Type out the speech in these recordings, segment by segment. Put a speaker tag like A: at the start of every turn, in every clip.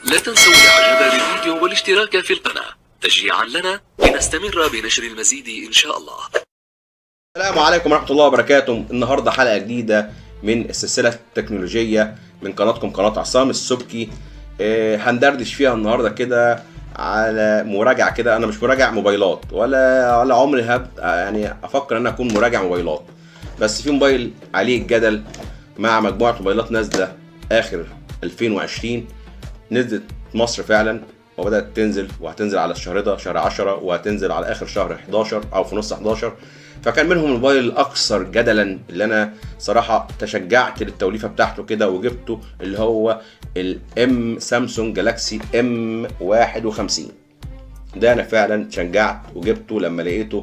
A: لا تنسوا الاعجاب بالفيديو والاشتراك في القناة تشجيعا لنا لنستمر بنشر المزيد ان شاء الله
B: السلام عليكم ورحمة الله وبركاته النهاردة حلقة جديدة من السلسلة التكنولوجية من قناتكم قناة عصام السبكي آه، هندردش فيها النهاردة كده على مراجعة كده أنا مش مراجع موبايلات ولا ولا عمري هب يعني أفكر إن أنا أكون مراجع موبايلات بس في موبايل عليه الجدل مع مجموعة موبايلات نازلة آخر 2020 نزلت مصر فعلا وبدأت تنزل وهتنزل على الشهر ده شهر 10 وهتنزل على آخر شهر 11 أو في نص 11 فكان منهم الموبايل الاكثر جدلا اللي انا صراحه تشجعت للتوليفه بتاعته كده وجبته اللي هو الام سامسونج جالاكسي ام 51 ده انا فعلا شجعت وجبته لما لقيته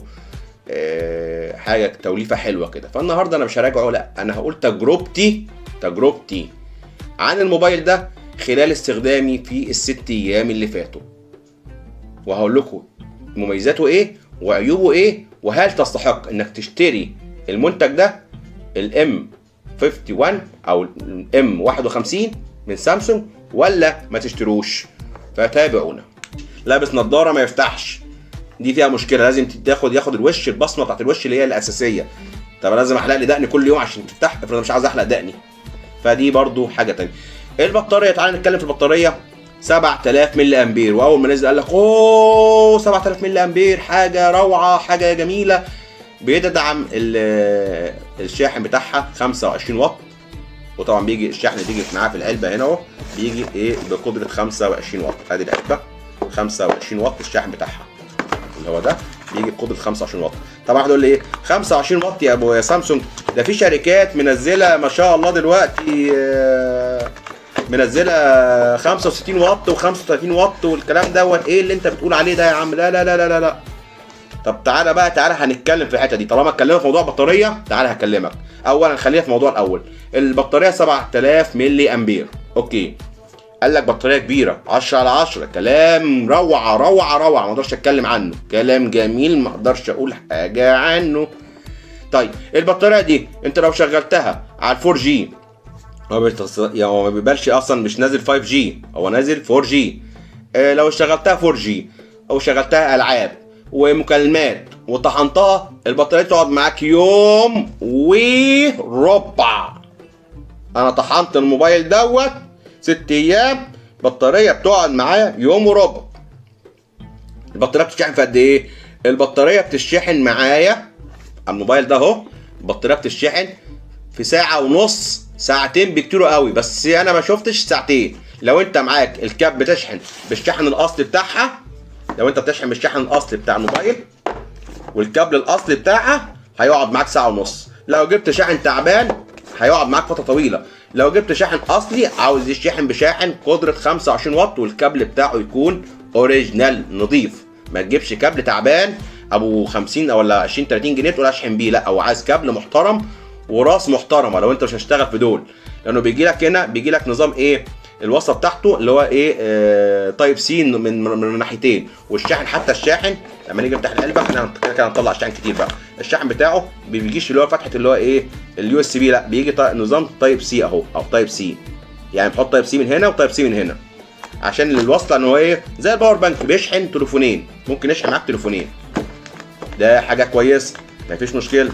B: آه، حاجه توليفه حلوه كده فالنهارده انا مش هراجعه لا انا هقول تجربتي تجربتي عن الموبايل ده خلال استخدامي في الست ايام اللي فاتوا وهقول لكم مميزاته ايه وعيوبه ايه وهل تستحق انك تشتري المنتج ده الام 51 او الام 51 من سامسونج ولا ما تشتروش فتابعونا لابس نظاره ما يفتحش دي فيها مشكله لازم تاخد ياخد الوش البصمه بتاعت الوش اللي هي الاساسيه طب لازم احلق لي دقني كل يوم عشان تفتح افرض أنا مش عايز احلق دقني فدي برضو حاجه تانية البطاريه تعالى نتكلم في البطاريه 7000 ملي امبير واول ما نزل قال لك اوه 7000 ملي امبير حاجه روعه حاجه جميله بيدعم ال- الشاحن بتاعها 25 واط وطبعا بيجي الشحن بيجي معاه في العلبه هنا اهو بيجي ايه بقدره 25 واط ادي العلبه 25 واط الشاحن بتاعها اللي هو ده بيجي بقدره 25 واط طبعا واحد يقول لي ايه 25 واط يا ابو يا سامسونج ده في شركات منزله ما شاء الله دلوقتي آه، منزله 65 واط و35 واط والكلام دوت ايه اللي انت بتقول عليه ده يا عم لا لا لا لا لا, لا. طب تعالى بقى تعالى هنتكلم في الحته دي طالما اتكلمنا في موضوع البطاريه تعالى هكلمك اولا خلينا في الموضوع الاول البطاريه 7000 ملي امبير اوكي قال لك بطاريه كبيره 10 على 10 كلام روعه روعه روعه ما اقدرش اتكلم عنه كلام جميل ما اقدرش اقول حاجه عنه طيب البطاريه دي انت لو شغلتها على 4 جي هو بيتص... يعني هو ما بيبالش اصلا مش نازل 5 جي هو نازل 4 جي آه لو شغلتها 4 جي او شغلتها العاب ومكالمات وطحنتها البطاريه تقعد معاك يوم وربع انا طحنت الموبايل دوت ست ايام بطاريه بتقعد معايا يوم وربع البطاريه بتشحن في قد ايه البطاريه بتشحن معايا على الموبايل ده اهو البطاريه بتشحن في ساعة ونص ساعتين بكتير قوي بس انا ما شفتش ساعتين لو انت معاك الكاب بتشحن بالشحن الاصلي بتاعها لو انت بتشحن بالشحن الاصلي بتاع الموبايل والكابل الاصلي بتاعها هيقعد معاك ساعة ونص لو جبت شاحن تعبان هيقعد معاك فترة طويلة لو جبت شاحن اصلي عاوز يشحن بشاحن قدرة 25 واط والكابل بتاعه يكون اوريجينال نظيف ما تجيبش كابل تعبان ابو 50 او ولا 20 30 جنيه تقول اشحن بيه لا او عايز كابل محترم وراس محترمه لو انت مش هتشتغل في دول لانه بيجي لك هنا بيجي لك نظام ايه الوصله بتاعته اللي هو ايه آه تايب سي من من, من ناحيتين والشاحن حتى الشاحن لما نيجي نفتح العلبه احنا كده كده هنطلع الشاحن كتير بقى الشاحن بتاعه ما بيجيش اللي هو فتحه اللي هو ايه اليو اس بي لا بيجي طي- نظام تايب سي اهو او تايب سي يعني بحط تايب سي من هنا وتايب سي من هنا عشان الوصله ان هو ايه زي الباور بانك بيشحن تليفونين ممكن يشحن معاك تليفونين ده حاجه كويسه مفيش مشكله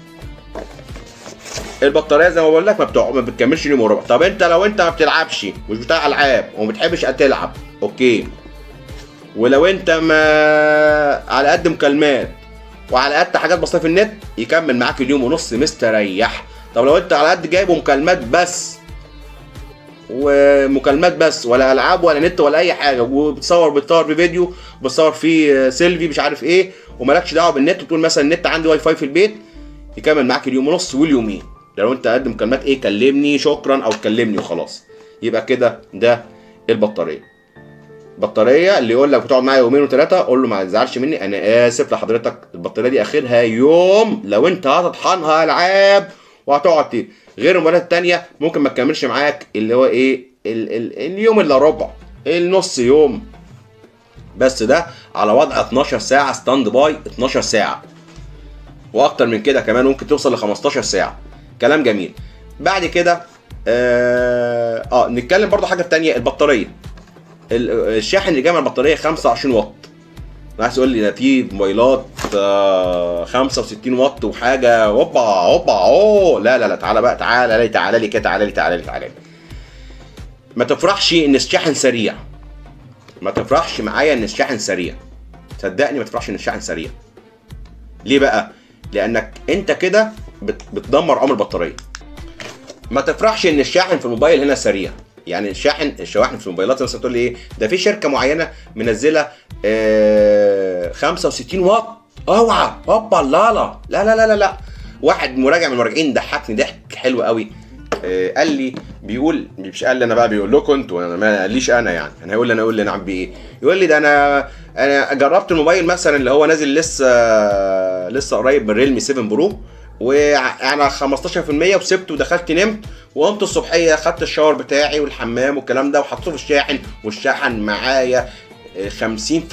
B: البطاريه زي ما بقول لك ما, بتوع... ما بتكملش يوم وربع طب انت لو انت ما بتلعبش مش بتاع العاب وما بتحبش تلعب اوكي ولو انت ما على قد مكالمات وعلى قد حاجات بسيطه في النت يكمل معاك اليوم ونص مستريح طب لو انت على قد جايبه مكالمات بس ومكالمات بس ولا العاب ولا نت ولا اي حاجه وبتصور بتصور في فيديو بتصور فيه سيلفي مش عارف ايه ومالكش دعوه بالنت وتقول مثلا النت عندي واي فاي في البيت يكمل معاك اليوم ونص واليومين ده لو انت قد مكالمات ايه كلمني شكرا او كلمني وخلاص يبقى كده ده البطاريه بطاريه اللي يقول لك بتقعد معايا يومين وثلاثه قول له ما تزعلش مني انا اسف لحضرتك البطاريه دي اخرها يوم لو انت هتطحنها العاب وهتقعد ت- غير المباريات التانية ممكن ما تكملش معاك اللي هو ايه ال ال اليوم الا ربع النص يوم بس ده على وضع 12 ساعه ستاند باي 12 ساعه واكتر من كده كمان ممكن توصل ل 15 ساعه كلام جميل بعد كده اه, آه نتكلم برضو حاجه تانية البطاريه ال- الشاحن اللي جاي مع البطاريه 25 واط عايز تقول لي ده في موبايلات آه، 65 واط وحاجه هوبا هوبا اوه لا لا لا تعالى بقى تعالى لي تعالى لي كده تعالى لي تعالى لي تعالى لي ما تفرحش ان الشاحن سريع ما تفرحش معايا ان الشاحن سريع صدقني ما تفرحش ان الشاحن سريع ليه بقى لانك انت كده بت- بتدمر عمر البطاريه ما تفرحش ان الشاحن في الموبايل هنا سريع يعني الشاحن الشواحن في الموبايلات مثلا تقول لي ايه ده في شركه معينه منزله آه 65 واط اوعى هوبا لا لا لا لا لا لا لا واحد مراجع من المراجعين ضحكني ضحك حلو قوي آه قال لي بيقول مش قال لي انا بقى بيقول لكم انتوا انا ما قاليش انا يعني انا هيقول لي انا اقول لي نعم بايه يقول لي ده انا انا جربت الموبايل مثلا اللي هو نازل لسه لسه قريب من ريلمي 7 برو وانا 15% وسبته ودخلت نمت وقمت الصبحيه خدت الشاور بتاعي والحمام والكلام ده وحطيته في الشاحن والشاحن معايا 50%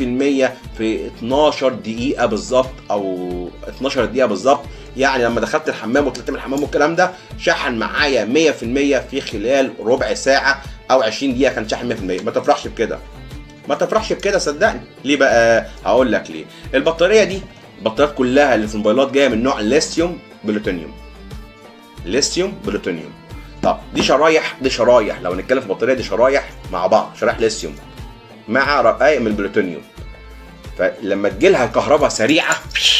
B: في 12 دقيقة بالظبط أو 12 دقيقة بالظبط يعني لما دخلت الحمام وطلعت من الحمام والكلام ده شحن معايا 100% في خلال ربع ساعة أو 20 دقيقة كان شاحن 100% ما تفرحش بكده ما تفرحش بكده صدقني ليه بقى هقول لك ليه البطارية دي البطاريات كلها اللي في الموبايلات جاية من نوع ليثيوم بلوتونيوم ليثيوم بلوتونيوم طب دي شرايح دي شرايح لو نتكلم في البطاريه دي شرايح مع بعض شرايح ليثيوم مع رقائق من البلوتونيوم فلما تجيلها كهرباء سريعه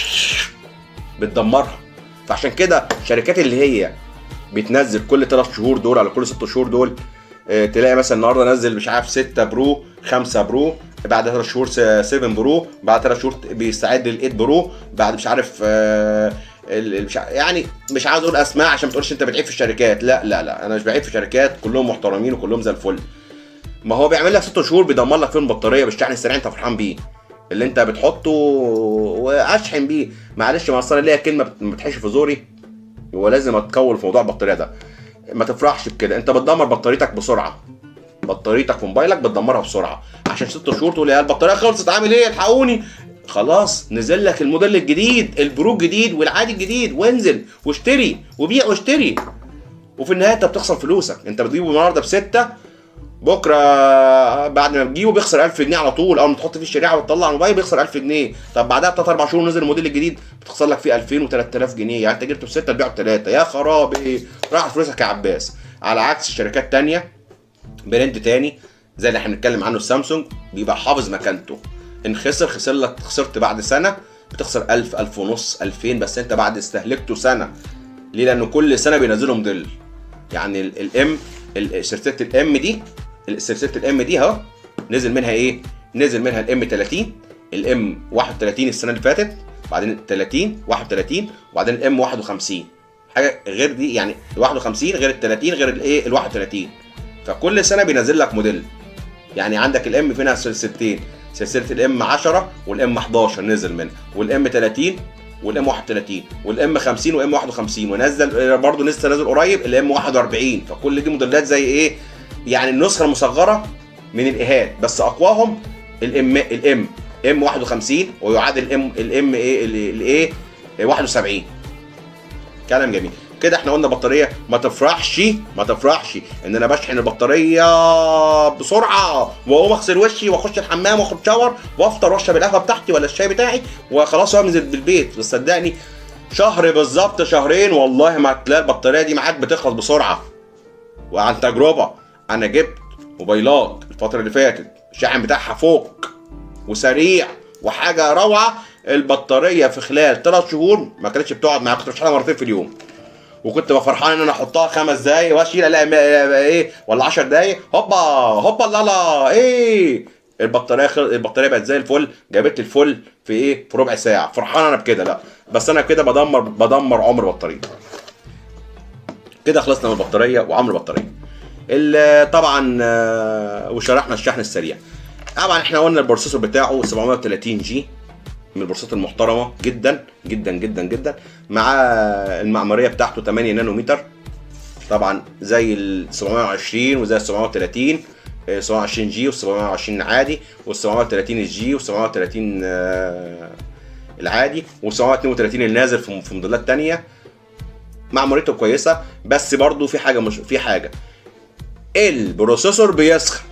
B: بتدمرها فعشان كده الشركات اللي هي بتنزل كل 3 شهور دول على كل 6 شهور دول آه، تلاقي مثلا النهارده نزل مش عارف 6 برو 5 برو بعد 3 شهور س- 7 برو بعد 3 شهور بيستعد ل 8 برو بعد مش عارف آه، ال- ال- مش ع- يعني مش عاوز اقول اسماء عشان ما تقولش انت بتعيب في الشركات لا لا لا انا مش بعيب في شركات كلهم محترمين وكلهم زي الفل ما هو بيعمل لك 6 شهور بيدمر لك فيهم بطاريه بالشحن السريع انت فرحان بيه اللي انت بتحطه واشحن بيه معلش ما اصل أنا ليا كلمه بت- ما بتحش في زوري ولازم اتكول في موضوع البطاريه ده ما تفرحش بكده انت بتدمر بطاريتك بسرعه بطاريتك في موبايلك بتدمرها بسرعه عشان ست شهور تقول يا البطاريه خلصت عامل ايه الحقوني خلاص نزل لك الموديل الجديد البرو الجديد والعادي الجديد وانزل واشتري وبيع واشتري وفي النهايه انت بتخسر فلوسك انت بتجيبه النهارده بسته بكره بعد ما تجيبه بيخسر 1000 جنيه على طول اول ما تحط فيه الشريحه وتطلع الموبايل بيخسر 1000 جنيه طب بعدها بثلاث اربع شهور نزل الموديل الجديد بتخسر لك فيه 2000 و3000 جنيه يعني انت جبته بسته تبيعه بثلاثه يا خرابي راحت فلوسك يا عباس على عكس شركات تانية براند تاني زي اللي احنا بنتكلم عنه السامسونج بيبقى حافظ مكانته ان خسر خسر لك خسرت بعد سنه بتخسر 1000 1000 ونص 2000 بس انت بعد استهلكته سنه ليه لانه كل سنه بينزلوا موديل يعني الام سلسله الام دي سلسله الام دي اهو نزل منها ايه نزل منها الام 30 الام 31 السنه اللي فاتت بعدين 30 31 وبعدين الام 51 حاجه غير دي يعني ال 51 غير ال 30 غير الايه ال 31 فكل سنه بينزل لك موديل يعني عندك الام فيها سلسلتين سلسله الام 10 والام 11 نزل منها والام 30 والام 31 والام 50 والام 51 ونزل برضه لسه نازل قريب الام 41 فكل دي موديلات زي ايه يعني النسخه المصغره من الايهات بس اقواهم الام الام ام 51 ويعادل الام الام ايه الايه 71 كلام جميل كده احنا قلنا بطاريه ما تفرحش ما تفرحش ان انا بشحن البطاريه بسرعه واقوم اغسل وشي واخش الحمام واخد شاور وافطر واشرب القهوه بتاعتي ولا الشاي بتاعي وخلاص وانزل بالبيت بس صدقني شهر بالظبط شهرين والله ما هتلاقي البطاريه دي معاك بتخلص بسرعه وعن تجربه انا جبت موبايلات الفتره اللي فاتت الشاحن بتاعها فوق وسريع وحاجه روعه البطاريه في خلال ثلاث شهور ما كانتش بتقعد معايا كنت بشحنها مرتين في اليوم وكنت بقى فرحان ان انا احطها خمس دقايق واشيل الاقي م- ايه ولا 10 دقايق هوبا هوبا لا لا ايه البطاريه خل... البطاريه بقت زي الفل جابت لي الفل في ايه في ربع ساعه فرحان انا بكده لا بس انا كده بدمر بدمر عمر البطاريه كده خلصنا من البطاريه وعمر البطاريه ال- طبعا آه، وشرحنا الشحن السريع طبعا احنا قلنا البروسيسور بتاعه 730 جي من البورصات المحترمه جدا جدا جدا جدا مع المعماريه بتاعته 8 نانومتر طبعا زي ال 720 وزي ال 730 آه، 720 جي وال 720 عادي وال 730 الجي وال 730 آه، العادي وال 732 النازل في في موديلات تانية معماريته كويسه بس برضو في حاجه مش في حاجه البروسيسور بيسخن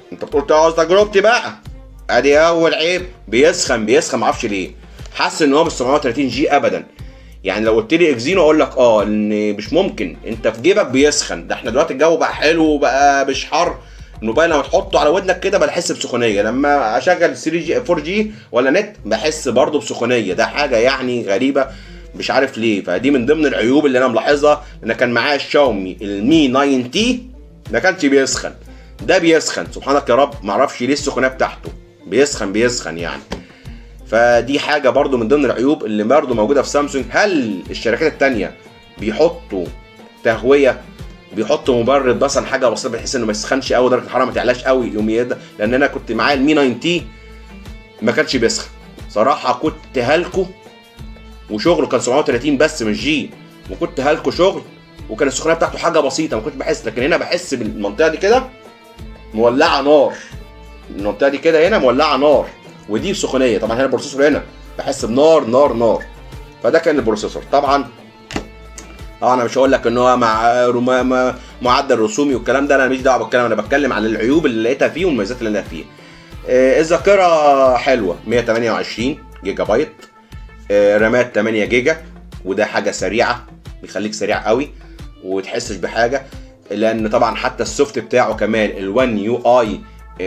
B: انت بتقول تعوز تجربتي بقى ادي اول عيب بيسخن بيسخن معرفش ليه حاسس ان هو مش 730 جي ابدا يعني لو قلت لي اكزينو اقول لك اه ان مش ممكن انت في جيبك بيسخن ده احنا دلوقتي الجو بقى حلو وبقى مش حر الموبايل لما تحطه على ودنك كده بحس بسخونيه لما اشغل 3 جي 4 جي ولا نت بحس برضه بسخونيه ده حاجه يعني غريبه مش عارف ليه فدي من ضمن العيوب اللي انا ملاحظها ان كان معايا الشاومي المي 9 تي ما كانش بيسخن ده بيسخن سبحانك يا رب معرفش ليه السخونيه بتاعته بيسخن بيسخن يعني فدي حاجه برضو من ضمن العيوب اللي برضو موجوده في سامسونج هل الشركات التانية بيحطوا تهويه بيحطوا مبرد مثلا حاجه بسيطه بحيث انه ما يسخنش قوي درجه الحراره ما تعلاش قوي يوم يدا لان انا كنت معايا المي 9 تي ما كانش بيسخن صراحه كنت هالكو وشغله كان 730 بس مش جي وكنت هالكو شغل وكان السخونيه بتاعته حاجه بسيطه ما كنتش بحس لكن هنا بحس بالمنطقه دي كده مولعه نار المنطقه دي كده هنا مولعه نار ودي سخونيه طبعا هنا البروسيسور هنا بحس بنار نار نار فده كان البروسيسور طبعا اه انا مش هقول لك ان هو مع رما- ما- معدل رسومي والكلام ده انا ماليش دعوه بالكلام انا بتكلم عن العيوب اللي لقيتها فيه والمميزات اللي انا فيه آه، الذاكره حلوه 128 جيجا بايت آه، رامات 8 جيجا وده حاجه سريعه بيخليك سريع قوي وتحسش بحاجه لان طبعا حتى السوفت بتاعه كمان ال1 يو اي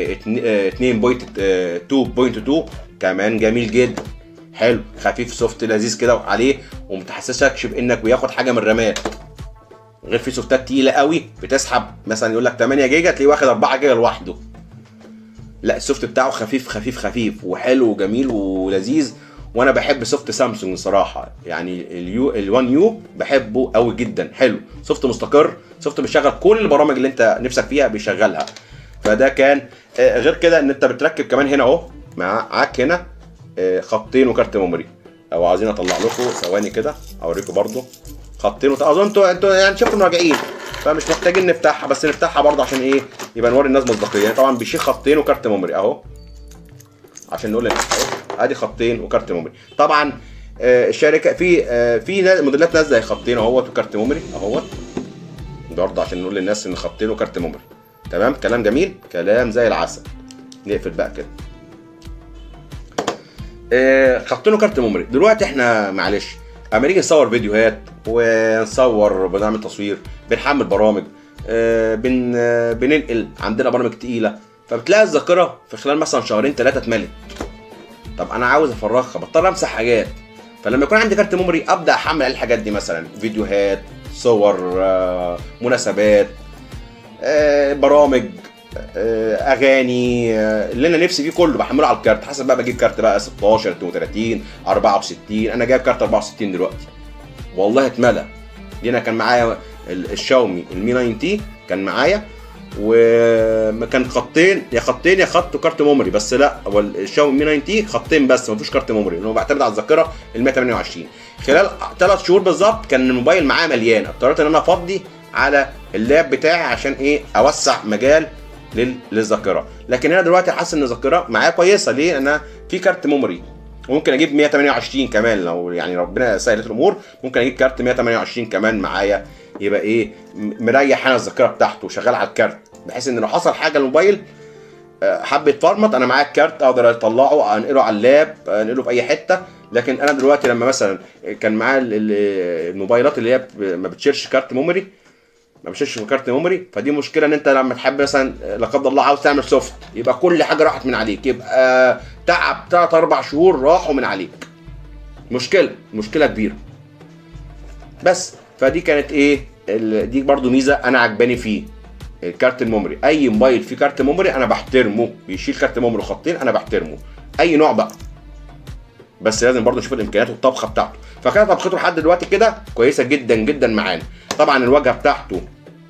B: 2.2.2 كمان جميل جدا حلو خفيف سوفت لذيذ كده عليه ومتحسسكش بانك بياخد حاجه من الرامات غير في سوفتات تقيله قوي بتسحب مثلا يقول لك 8 جيجا تلاقيه واخد 4 جيجا لوحده لا السوفت بتاعه خفيف خفيف خفيف وحلو وجميل ولذيذ وانا بحب سوفت سامسونج صراحه يعني اليو ال1 يو بحبه قوي جدا حلو سوفت مستقر سوفت بيشغل كل البرامج اللي انت نفسك فيها بيشغلها فده كان آه، غير كده ان انت بتركب كمان هنا اهو معاك هنا آه، خطين وكارت ميموري لو عايزين اطلع لكم ثواني كده اوريكم برضو خطين وت... اظن انتوا انتوا يعني شفتوا مراجعين فمش محتاجين نفتحها بس نفتحها برضه عشان ايه يبقى نوري الناس مصداقيه يعني طبعا بيشيل خطين وكارت ميموري اهو عشان نقول للناس اهو ادي خطين وكارت ميموري طبعا آه، الشركه في آه، في نا- موديلات نازله خطين اهوت وكارت ميموري اهوت برضه عشان نقول للناس ان خطين وكارت ميموري تمام كلام جميل كلام زي العسل نقفل بقى كده آه، خطين وكارت ميموري دلوقتي احنا معلش اما نيجي نصور فيديوهات ونصور بنعمل تصوير بنحمل برامج آه، بن آه، بننقل عندنا برامج تقيله فبتلاقي الذاكره في خلال مثلا شهرين ثلاثه اتملت طب انا عاوز افرغها بضطر امسح حاجات فلما يكون عندي كارت ميموري ابدا احمل عليه الحاجات دي مثلا فيديوهات صور آه، مناسبات آه، برامج آه، اغاني آه، اللي انا نفسي فيه كله بحمله على الكارت حسب بقى بجيب كارت بقى 16 32 64 انا جايب كارت 64 دلوقتي والله اتملى دي انا كان معايا ال- الشاومي المي 9 تي كان معايا وكان خطين يا خطين يا خط وكارت ميموري بس لا هو الشاومي مي 9 تي خطين بس ما فيهوش كارت ميموري لانه بعتمد على الذاكره ال 128 خلال ثلاث شهور بالظبط كان الموبايل معايا مليان اضطريت ان انا افضي على اللاب بتاعي عشان ايه اوسع مجال لل- للذاكره لكن انا دلوقتي حاسس ان الذاكره معايا كويسه ليه انا في كارت ميموري وممكن اجيب 128 كمان لو يعني ربنا سهلت الامور ممكن اجيب كارت 128 كمان معايا يبقى ايه م- مريح انا الذاكره بتاعته وشغال على الكارت بحيث ان لو حصل حاجه للموبايل آه، حب يتفرمط انا معايا الكارت اقدر اطلعه انقله على اللاب انقله في اي حته لكن انا دلوقتي لما مثلا كان معايا ال- ال- الموبايلات اللي هي ب- ما بتشيلش كارت ميموري ما بتشيلش كارت ميموري فدي مشكله ان انت لما تحب مثلا لا قدر الله عاوز تعمل سوفت يبقى كل حاجه راحت من عليك يبقى تعب ثلاث اربع شهور راحوا من عليك مشكله مشكله كبيره بس فدي كانت ايه ال- دي برضو ميزه انا عجباني فيه الكارت الميموري اي موبايل فيه كارت ميموري انا بحترمه بيشيل كارت ميموري خطين انا بحترمه اي نوع بقى بس لازم برضه نشوف الامكانيات والطبخه بتاعته فكانت طبخته لحد دلوقتي كده كويسه جدا جدا معانا طبعا الواجهه بتاعته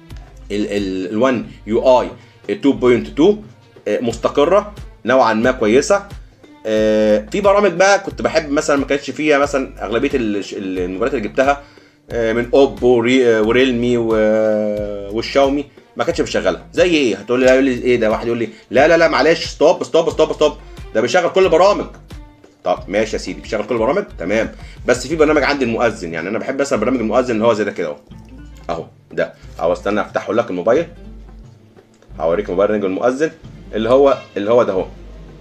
B: ال1 يو اي 2.2 آه، مستقره نوعا ما كويسه آه، في برامج بقى كنت بحب مثلا ما كانتش فيها مثلا اغلبيه ال- الموبايلات اللي جبتها آه، من اوبو وري- آه، وريلمي و- والشاومي ما كانتش بشغلها زي ايه هتقول لي لا، يقول لي ايه ده واحد يقول لي لا لا لا معلش ستوب ستوب ستوب ستوب ده بيشغل كل البرامج طب ماشي يا سيدي بيشغل كل البرامج تمام بس في برنامج عندي المؤذن يعني انا بحب مثلا برنامج المؤذن اللي هو زي ده كده اهو اهو ده اهو استنى افتحه لك الموبايل هوريك موبايل رنج المؤذن اللي هو اللي هو ده اهو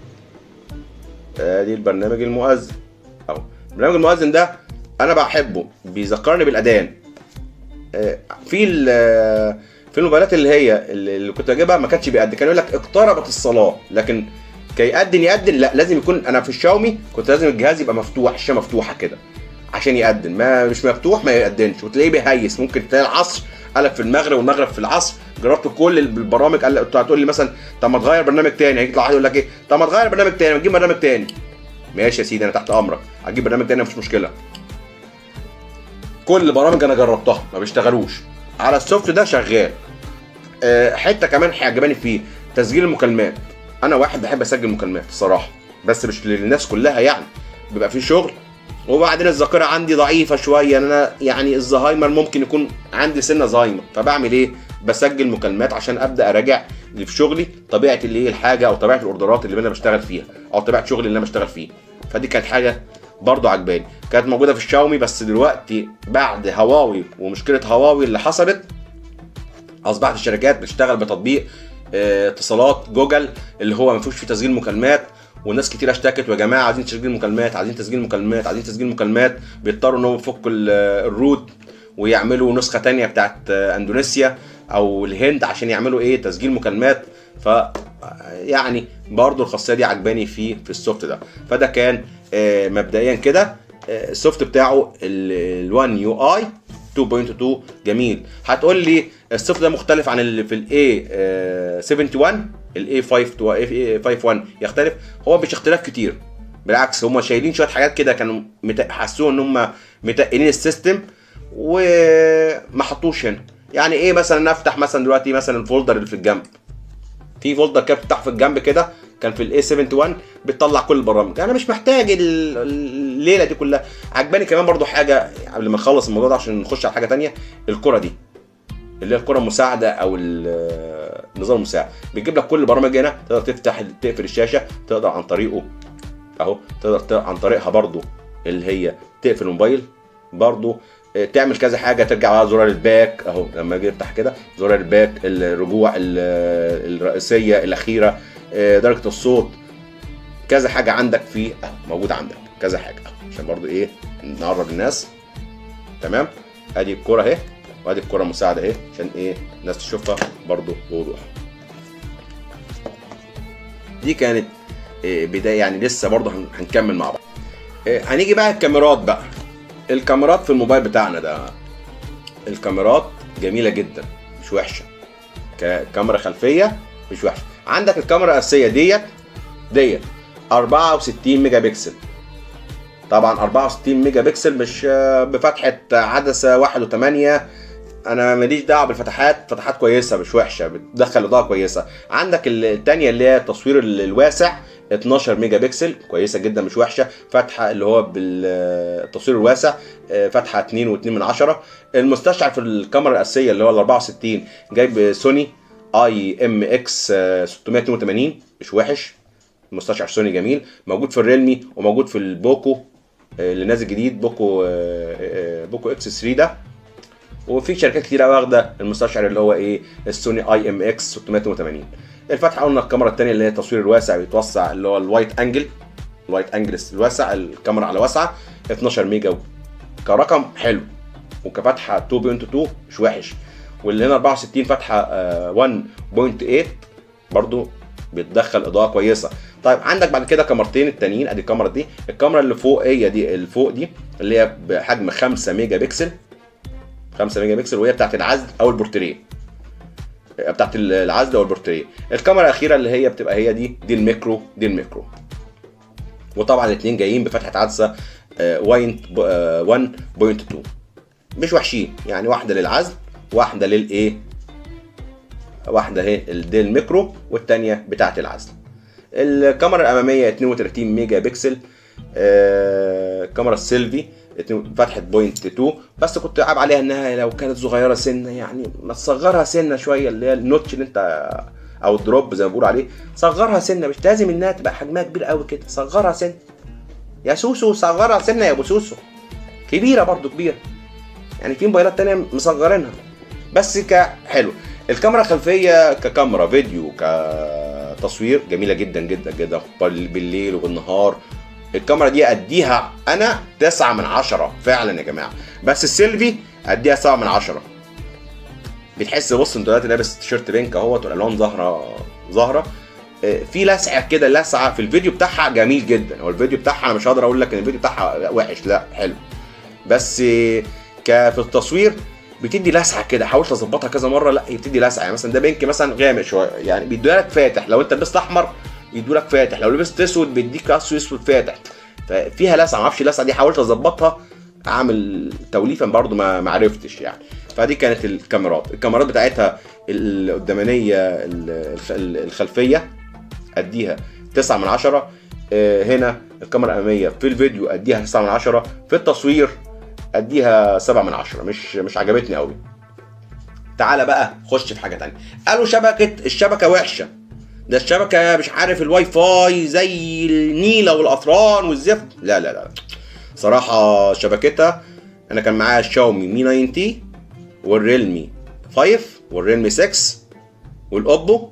B: ادي البرنامج المؤذن اهو برنامج المؤذن ده انا بحبه بيذكرني بالاذان آه، في ال- في الموبايلات اللي هي اللي كنت اجيبها ما كانش بيأذن كان يقول لك اقتربت الصلاه لكن كي يأذن يأذن لا لازم يكون انا في الشاومي كنت لازم الجهاز يبقى مفتوح الشاشه مفتوحه كده عشان يأذن ما مش مفتوح ما يأذنش وتلاقيه بيهيس ممكن تلاقي العصر قلب في المغرب والمغرب في العصر جربت كل البرامج قال انت هتقول لي مثلا طب ما تغير برنامج تاني هيطلع واحد يقول لك ايه طب ما تغير برنامج تاني وتجيب برنامج تاني ماشي يا سيدي انا تحت امرك هتجيب برنامج تاني مفيش مشكله كل البرامج انا جربتها ما بيشتغلوش على السوفت ده شغال آه، حته كمان عجباني فيه تسجيل المكالمات انا واحد بحب اسجل مكالمات الصراحه بس مش للناس كلها يعني بيبقى في شغل وبعدين الذاكره عندي ضعيفه شويه انا يعني الزهايمر ممكن يكون عندي سنه زهايمر فبعمل ايه بسجل مكالمات عشان ابدا اراجع اللي في شغلي طبيعه اللي ايه الحاجه او طبيعه الاوردرات اللي انا بشتغل فيها او طبيعه شغلي اللي انا بشتغل فيه فدي كانت حاجه برضو عجباني كانت موجوده في الشاومي بس دلوقتي بعد هواوي ومشكله هواوي اللي حصلت اصبحت الشركات بتشتغل بتطبيق آه، اتصالات جوجل اللي هو ما فيهوش فيه تسجيل مكالمات وناس كتير اشتكت ويا جماعه عايزين تسجيل مكالمات عايزين تسجيل مكالمات عايزين تسجيل مكالمات بيضطروا ان هم يفكوا ال- الروت ويعملوا نسخه تانية بتاعت آه، اندونيسيا او الهند عشان يعملوا ايه تسجيل مكالمات ف يعني برضو الخاصيه دي عجباني فيه في السوفت ده فده كان آه، مبدئيا كده آه، السوفت بتاعه ال1 يو اي 2.2 جميل هتقول لي السوفت ده مختلف عن اللي في الاي 71 الاي 51 يختلف هو مش اختلاف كتير بالعكس هم شايلين شويه حاجات كده كانوا مت- حسوا ان هم متقلين السيستم وما حطوش هنا يعني ايه مثلا افتح مثلا دلوقتي مثلا الفولدر اللي في الجنب في فولدر كده بتفتح في الجنب كده كان في الاي 71 بتطلع كل البرامج انا مش محتاج ال- الليله دي كلها عجباني كمان برضو حاجه قبل ما نخلص الموضوع ده عشان نخش على حاجه تانية الكره دي اللي هي الكره المساعده او ال- النظام المساعد بيجيب لك كل البرامج هنا تقدر تفتح تقفل الشاشه تقدر عن طريقه اهو تقدر ت- عن طريقها برضو اللي هي تقفل الموبايل برضو آه، تعمل كذا حاجه ترجع على زرار الباك اهو لما اجي افتح كده زرار الباك الرجوع ال- الرئيسيه الاخيره آه، درجه الصوت كذا حاجه عندك في اهو موجود عندك كذا حاجه اهو عشان برضو ايه نقرب الناس تمام ادي الكره اهي وادي الكره المساعده اهي عشان ايه الناس تشوفها برضو بوضوح دي كانت آه، بدايه يعني لسه برضو هن- هنكمل مع بعض آه، هنيجي بقى الكاميرات بقى الكاميرات في الموبايل بتاعنا ده الكاميرات جميله جدا مش وحشه ككاميرا خلفيه مش وحشه عندك الكاميرا الاساسيه ديت ديت 64 ميجا بكسل طبعا 64 ميجا بكسل مش آه، بفتحه عدسه 1 و8 انا ماليش دعوه بالفتحات فتحات كويسه مش وحشه بتدخل اضاءه كويسه عندك الثانيه اللي هي التصوير ال- الواسع 12 ميجا بكسل كويسه جدا مش وحشه فتحه اللي هو بالتصوير الواسع آه، فتحه 2 و2 من 10 المستشعر في الكاميرا الاساسيه اللي هو ال 64 جايب سوني اي ام اكس 682 مش وحش مستشعر سوني جميل موجود في الريلمي وموجود في البوكو آه، اللي نازل جديد بوكو آه، آه، بوكو اكس 3 ده وفي شركات كتير واخده المستشعر اللي هو ايه السوني اي ام اكس 680 الفتحه قلنا الكاميرا الثانيه اللي هي التصوير الواسع بيتوسع اللي هو الوايت انجل الوايت انجل الواسع الكاميرا على واسعه 12 ميجا كرقم حلو وكفتحه 2.2 مش وحش واللي هنا 64 فتحه آه، 1.8 برضو بتدخل اضاءه كويسه طيب عندك بعد كده كاميرتين التانيين ادي الكاميرا دي الكاميرا اللي فوق هي دي اللي فوق دي اللي هي بحجم 5 ميجا بكسل 5 ميجا بكسل وهي بتاعت العزل او البورتريه بتاعت العزل او البورتريه الكاميرا الاخيره اللي هي بتبقى هي دي دي الميكرو دي الميكرو وطبعا الاثنين جايين بفتحه عدسه آه، واين- آه، 1.2 مش وحشين يعني واحده للعزل واحده للايه واحده اهي دي الميكرو والثانيه بتاعت العزل الكاميرا الاماميه 32 ميجا بكسل آه، الكاميرا السيلفي اتنين- فتحه بوينت 2 بس كنت عاب عليها انها لو كانت صغيره سنه يعني ما تصغرها سنه شويه اللي هي النوتش اللي انت او الدروب زي ما بيقولوا عليه صغرها سنه مش لازم انها تبقى حجمها كبير قوي كده صغرها سنه يا سوسو صغرها سنه يا ابو سوسو كبيره برضو كبيره يعني في موبايلات تانية مصغرينها بس كحلو الكاميرا الخلفيه ككاميرا فيديو ك تصوير جميله جدا جدا جدا بال- بالليل وبالنهار الكاميرا دي اديها انا 9 من 10 فعلا يا جماعه بس السيلفي اديها 7 من 10 بتحس بص انت دلوقتي لابس تيشيرت بينك اهوت والالوان ظاهره ظاهره آه، في لسعه كده لسعه في الفيديو بتاعها جميل جدا هو الفيديو بتاعها انا مش هقدر اقول لك ان الفيديو بتاعها وحش لا حلو بس آه، ك في التصوير بتدي لسعه كده حاولت اظبطها كذا مره لا هي بتدي لسعه يعني مثلا ده بينك مثلا غامق شويه يعني بيديها لك فاتح لو انت لبست احمر يدوا لك فاتح لو لبست اسود بيديك اسود اسود فاتح ففيها لسعه ما اعرفش اللسعه دي حاولت اظبطها اعمل توليفا برضو ما ما عرفتش يعني فدي كانت الكاميرات الكاميرات بتاعتها القدامانيه ال- الخ- الخلفيه اديها 9 من 10 آه، هنا الكاميرا الاماميه في الفيديو اديها 9 من 10 في التصوير اديها 7 من 10 مش مش عجبتني قوي تعالى بقى خش في حاجه تانية قالوا شبكه الشبكه وحشه ده الشبكه مش عارف الواي فاي زي النيله والاطران والزفت لا لا لا صراحه شبكتها انا كان معايا الشاومي مي 90 والريلمي 5 والريلمي 6 والاوبو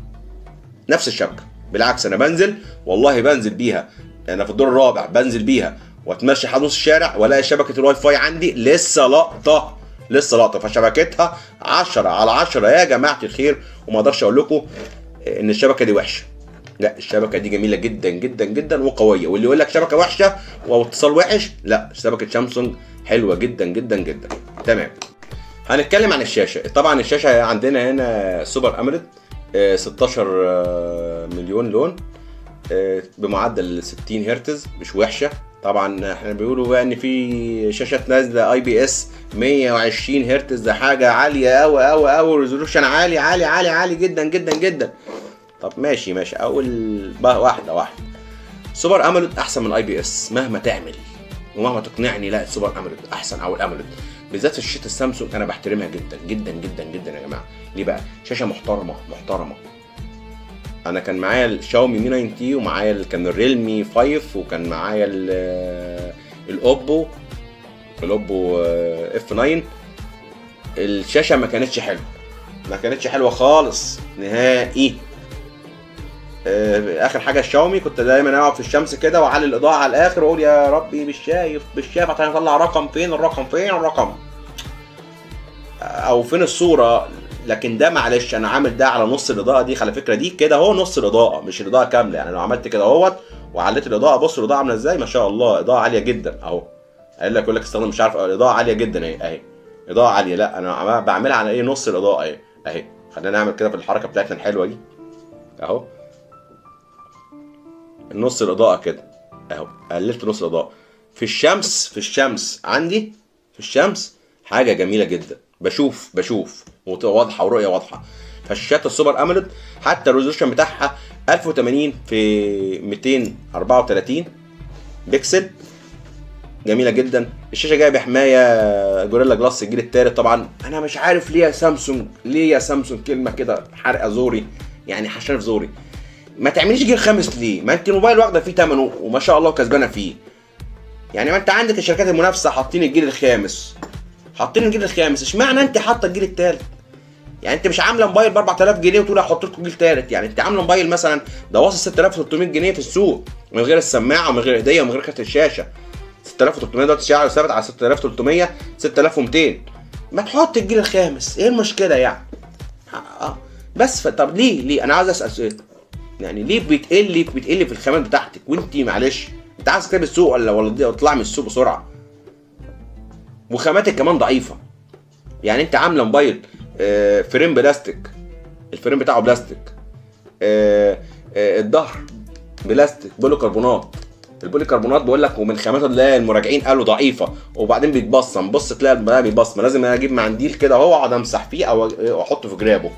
B: نفس الشبكه بالعكس انا بنزل والله بنزل بيها انا في الدور الرابع بنزل بيها واتمشى حد نص الشارع والاقي شبكه الواي فاي عندي لسه لقطه لسه لقطه فشبكتها 10 على 10 يا جماعه الخير وما اقدرش اقول لكم ان الشبكه دي وحشه لا الشبكه دي جميله جدا جدا جدا وقويه واللي يقول لك شبكه وحشه او اتصال وحش لا شبكه سامسونج حلوه جدا جدا جدا تمام هنتكلم عن الشاشه طبعا الشاشه عندنا هنا سوبر اموليد 16 آه، مليون لون آه، بمعدل 60 هرتز مش وحشه طبعا احنا بيقولوا بقى ان في شاشات نازله اي بي اس 120 هرتز ده حاجه عاليه قوي قوي قوي ريزولوشن عالي عالي عالي عالي جدا جدا جدا طب ماشي ماشي اول بقى واحده واحده سوبر اموليد احسن من الاي بي اس مهما تعمل ومهما تقنعني لا السوبر اموليد احسن او الاموليد بالذات في شاشه السامسونج انا بحترمها جدا جدا جدا جدا يا جماعه ليه بقى شاشه محترمه محترمه انا كان معايا الشاومي مي 90 ومعايا ال- كان الريلمي 5 وكان معايا ال- الاوبو الاوبو اف 9 الشاشه ما كانتش حلوه ما كانتش حلوه خالص نهائي آه، اخر حاجه الشاومي كنت دايما اقعد في الشمس كده واعلي الاضاءه على الاخر واقول يا ربي مش شايف مش شايف عشان اطلع رقم فين الرقم فين الرقم او فين الصوره لكن ده معلش انا عامل ده على نص الاضاءه دي على فكره دي كده اهو نص الاضاءه مش الاضاءه كامله يعني لو عملت كده اهوت وعليت الاضاءه بص الاضاءه عامله ازاي ما شاء الله اضاءه عاليه جدا اهو قال لك يقول لك استخدم مش عارف اضاءه عاليه جدا اهي اهي اضاءه عاليه لا انا عم- بعملها على ايه نص الاضاءه اهي اهي خلينا نعمل كده في الحركه بتاعتنا الحلوه دي اهو نص الاضاءه كده اهو قللت نص الاضاءه في الشمس في الشمس عندي في الشمس حاجه جميله جدا بشوف بشوف وت- واضحه ورؤيه واضحه فالشاشات السوبر اموليد حتى الريزولوشن بتاعها 1080 في 234 بكسل جميله جدا الشاشه جايه بحمايه جوريلا جلاس الجيل الثالث طبعا انا مش عارف ليه يا سامسونج ليه يا سامسونج كلمه كده حرقه زوري يعني حشان في زوري ما تعمليش جيل خامس ليه ما انت الموبايل واخده فيه ثمنه وما شاء الله كسبانه فيه يعني ما انت عندك الشركات المنافسه حاطين الجيل الخامس حاطين الجيل الخامس اشمعنى انت حاطه الجيل الثالث يعني انت مش عامله موبايل ب 4000 جنيه وتقول هحط لكم جيل ثالث يعني انت عامله موبايل مثلا ده واصل 6300 جنيه في السوق من غير السماعه ومن غير هديه ومن غير كارت الشاشه 6300 دلوقتي سعره ثابت على 6300 6200 ما تحط الجيل الخامس ايه المشكله يعني اه بس ف- طب ليه ليه انا عايز اسال سؤال يعني ليه بتقلي بتقلي في الخامات بتاعتك وانت معلش انت عايز تسيب السوق ولا ولا تطلع من السوق بسرعه وخاماتك كمان ضعيفه يعني انت عامله موبايل آه، فريم بلاستيك الفريم بتاعه بلاستيك آه، آه، الظهر بلاستيك بوليكربونات البوليكربونات بقول لك ومن خامات اللي المراجعين قالوا ضعيفه وبعدين بيتبصم بص تلاقي البلاء بيتبصم لازم انا اجيب منديل كده اهو اقعد امسح فيه او أو احطه في جرابه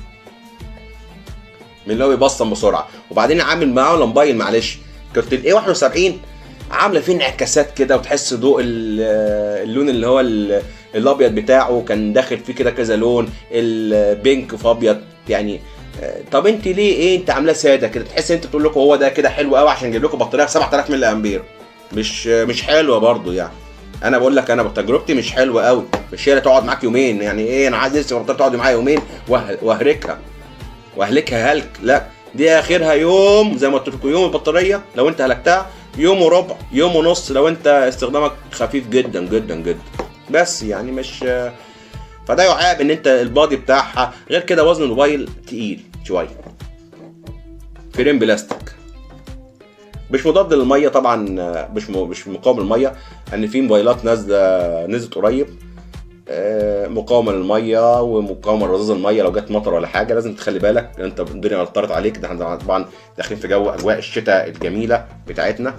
B: من اللي هو بيبصم بسرعه وبعدين عامل معاه موبايل معلش كنت الاي 71 عامله فيه انعكاسات كده وتحس ضوء ال- اللون اللي هو ال- الابيض بتاعه كان داخل فيه كده كذا لون البينك في ابيض يعني آه، طب انت ليه ايه انت عاملاه ساده كده تحس انت بتقول لكم هو ده كده حلو قوي عشان اجيب لكم بطاريه ب 7000 ملي امبير مش مش حلوه برضو يعني انا بقول لك انا بتجربتي مش حلوه قوي مش هي اللي تقعد معاك يومين يعني ايه انا عايز لسه بطاريه تقعد معايا يومين وه- واهركها واهلكها هلك لا دي اخرها يوم زي ما قلت لكم يوم البطاريه لو انت هلكتها يوم وربع يوم ونص لو انت استخدامك خفيف جدا جدا جدا بس يعني مش فده يعاب ان انت البادي بتاعها غير كده وزن الموبايل تقيل شويه فريم بلاستيك مش مضاد للميه طبعا مش م- مش مقاوم للميه ان في موبايلات نازله نزلت قريب آه، مقاومه للميه ومقاومه لرذاذ الميه لو جت مطر ولا حاجه لازم تخلي بالك لان انت الدنيا مطرت عليك ده احنا طبعا داخلين في جو اجواء الشتاء الجميله بتاعتنا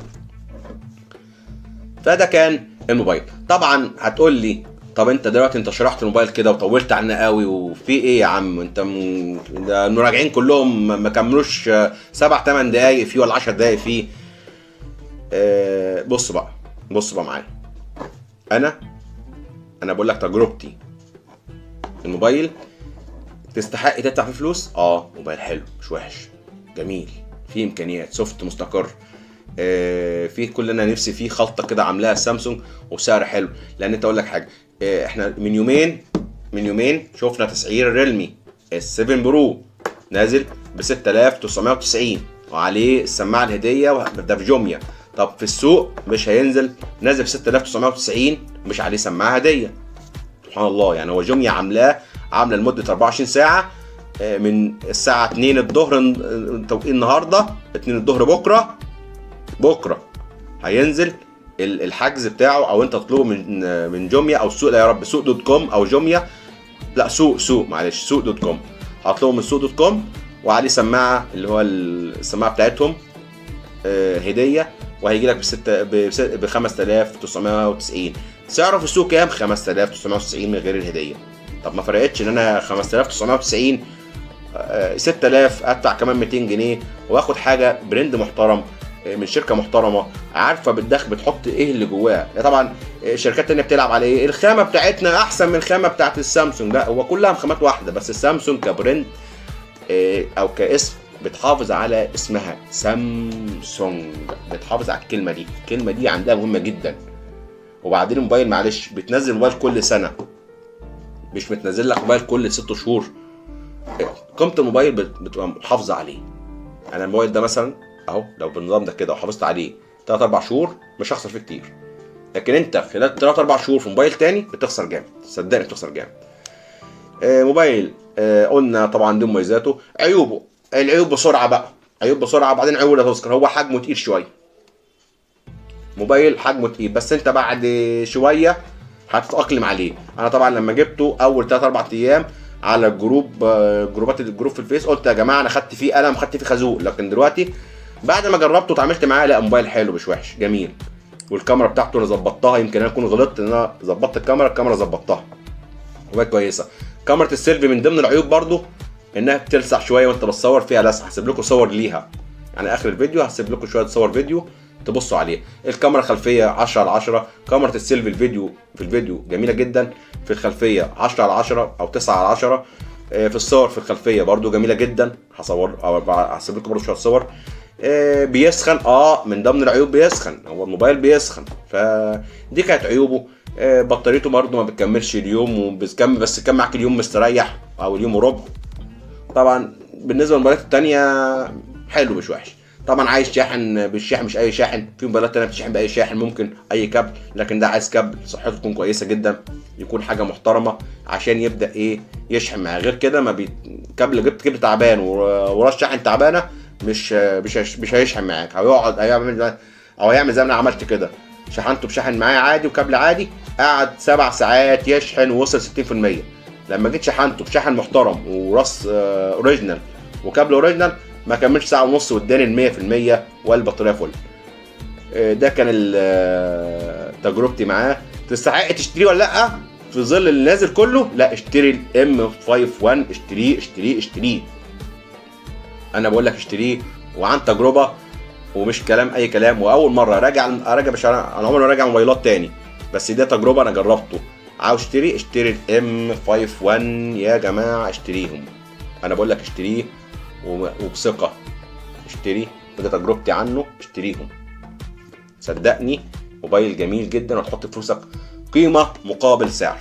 B: فده كان الموبايل طبعا هتقول لي طب انت دلوقتي انت شرحت الموبايل كده وطولت عنه قوي وفي ايه يا عم انت م... ده المراجعين كلهم ما- ما كملوش آه، سبع ثمان دقايق فيه ولا 10 دقايق فيه آه، بص بقى بص بقى معايا انا انا بقول لك تجربتي الموبايل تستحق تدفع فيه فلوس اه موبايل حلو مش وحش جميل فيه امكانيات سوفت مستقر آه، فيه كل اللي انا نفسي فيه خلطه كده عاملاها سامسونج وسعر حلو لان انت اقول لك حاجه آه، احنا من يومين من يومين شفنا تسعير ريلمي اس 7 برو نازل ب 6990 وعليه السماعه الهديه ده في جوميا طب في السوق مش هينزل نازل ب 6990 مش عليه سماعه هديه سبحان الله يعني هو جوميا عاملاه عامله لمده 24 ساعه آه، من الساعه 2 الظهر آه، توقيت النهارده 2 الظهر بكره بكره هينزل ال- الحجز بتاعه او انت تطلبه من آه، من جوميا او سوق لا يا رب سوق دوت كوم او جوميا لا سوق سوق معلش سوق دوت كوم هطلبه من سوق دوت كوم وعليه سماعه اللي هو السماعه بتاعتهم آه، هديه وهيجي لك ب 5990 سعره في السوق كام 5990 من غير الهديه طب ما فرقتش ان انا 5990 آه، 6000 ادفع كمان 200 جنيه واخد حاجه برند محترم آه، من شركه محترمه عارفه بالدخل بتحط ايه اللي جواها يعني طبعا آه، شركات تانية بتلعب على ايه الخامه بتاعتنا احسن من الخامه بتاعت السامسونج لا هو كلها خامات واحده بس السامسونج كبرند آه، او كاسم بتحافظ على اسمها سامسونج بتحافظ على الكلمه دي الكلمه دي عندها مهمه جدا وبعدين الموبايل معلش بتنزل موبايل كل سنه مش بتنزل لك موبايل كل ست شهور قيمه الموبايل بت- بتبقى محافظه عليه انا الموبايل ده مثلا اهو لو بالنظام ده كده وحافظت عليه 3 4 شهور مش هخسر فيه كتير لكن انت خلال 3 4 شهور في موبايل تاني بتخسر جامد صدقني بتخسر جامد آه موبايل آه قلنا طبعا دي مميزاته عيوبه العيوب بسرعه بقى عيوب بسرعه وبعدين عيوب لا تذكر هو حجمه تقيل شويه موبايل حجمه تقيل بس انت بعد شويه هتتاقلم عليه انا طبعا لما جبته اول 3 4 ايام على الجروب آه، جروبات الجروب في الفيس قلت يا جماعه انا خدت فيه قلم خدت فيه خازوق لكن دلوقتي بعد ما جربته وتعاملت معاه لا موبايل حلو مش وحش جميل والكاميرا بتاعته انا ظبطتها يمكن انا اكون غلطت ان انا ظبطت الكاميرا الكاميرا ظبطتها وبقت كويسه كاميرا السيلفي من ضمن العيوب برضو انها بتلسع شويه وانت بتصور فيها لسع هسيب لكم صور ليها يعني اخر الفيديو هسيب لكم شويه صور فيديو تبصوا عليه الكاميرا خلفيه 10 على 10 كاميرا السيلفي الفيديو في الفيديو جميله جدا في الخلفيه 10 على 10 او 9 على 10 آه، في الصور في الخلفيه برضو جميله جدا هصور أو هسيب لكم برضو شويه صور آه، بيسخن اه من ضمن العيوب بيسخن هو الموبايل بيسخن فدي كانت عيوبه آه، بطاريته برضو ما بتكملش اليوم وبتكمل بس كان معاك اليوم مستريح او اليوم وربع طبعا بالنسبه للموبايلات التانية حلو مش وحش طبعا عايز شاحن بالشاحن مش اي شاحن في موبايلات تانية بتشحن باي شاحن ممكن اي كابل لكن ده عايز كابل صحته تكون كويسه جدا يكون حاجه محترمه عشان يبدا ايه يشحن معاه غير كده ما بي... كابل جبت كابل تعبان ور- وراس شاحن تعبانه مش مش هيش- مش هيشحن معاك هيقعد هيعمل زي- او هيعمل زي ما انا عملت كده شحنته بشاحن معايا عادي وكابل عادي قعد سبع ساعات يشحن ووصل 60% لما جيت شحنته بشحن محترم وراس آه، اوريجينال وكابل اوريجينال ما كملش ساعه ونص واداني ال 100% والبطاريه فل آه، ده كان ال- آه، تجربتي معاه تستحق تشتريه ولا لا في ظل اللي نازل كله لا اشتري الام 51 اشتريه اشتريه اشتريه انا بقول لك اشتريه وعن تجربه ومش كلام اي كلام واول مره راجع راجع مش انا أنا عمري ما راجع موبايلات تاني بس ده تجربه انا جربته عاوز اشتري اشتري الام 51 يا جماعه اشتريهم انا بقول لك اشتريه وم- وبثقه اشتري وده تجربتي عنه اشتريهم صدقني موبايل جميل جدا وتحط فلوسك قيمه مقابل سعر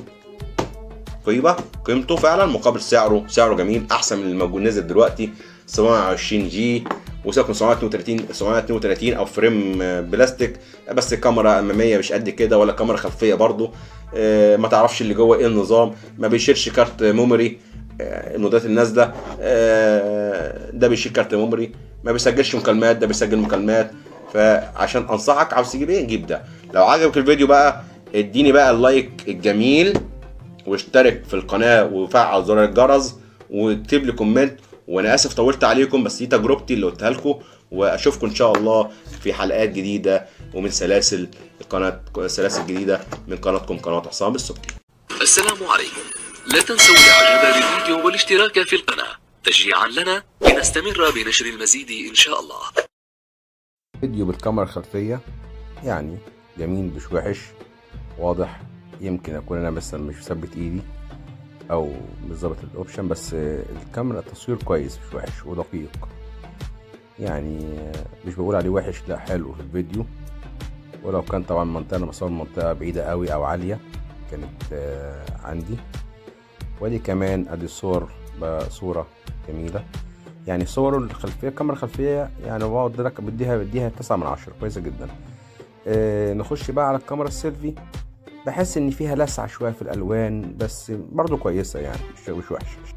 B: قيمه قيمته فعلا مقابل سعره سعره جميل احسن من الموجود نزل دلوقتي 720 جي وسيبك من 732 732 او فريم بلاستيك بس الكاميرا اماميه مش قد كده ولا كاميرا خلفيه برضو آه، ما تعرفش اللي جوه ايه النظام ما بيشيلش كارت ميموري آه، الموديلات النازله آه، ده بيشيل كارت ميموري ما بيسجلش مكالمات ده بيسجل مكالمات فعشان انصحك عاوز تجيب ايه جيب ده لو عجبك الفيديو بقى اديني بقى اللايك الجميل واشترك في القناه وفعل زر الجرس واكتب لي كومنت وانا اسف طولت عليكم بس دي تجربتي اللي قلتها لكم واشوفكم ان شاء الله في حلقات جديده ومن سلاسل قناه سلاسل جديده من قناتكم قناه عصام السبكي
A: السلام عليكم لا تنسوا الاعجاب بالفيديو والاشتراك في القناة تشجيعا لنا لنستمر بنشر المزيد ان شاء الله
B: فيديو بالكاميرا الخلفيه يعني جميل مش وحش واضح يمكن اكون انا مثلا مش مثبت ايدي او مش ظابط الاوبشن بس الكاميرا التصوير كويس مش وحش ودقيق يعني مش بقول عليه وحش لا حلو في الفيديو ولو كان طبعا منطقة انا بصور منطقة بعيدة قوي او عالية كانت آه، عندي ودي كمان ادي صور بصورة جميلة يعني صور الخلفية الكاميرا الخلفية يعني بقعد لك بديها بديها تسعة من عشرة كويسة جدا آه، نخش بقى على الكاميرا السيلفي بحس ان فيها لسعة شوية في الالوان بس برضو كويسة يعني مش مش وحشة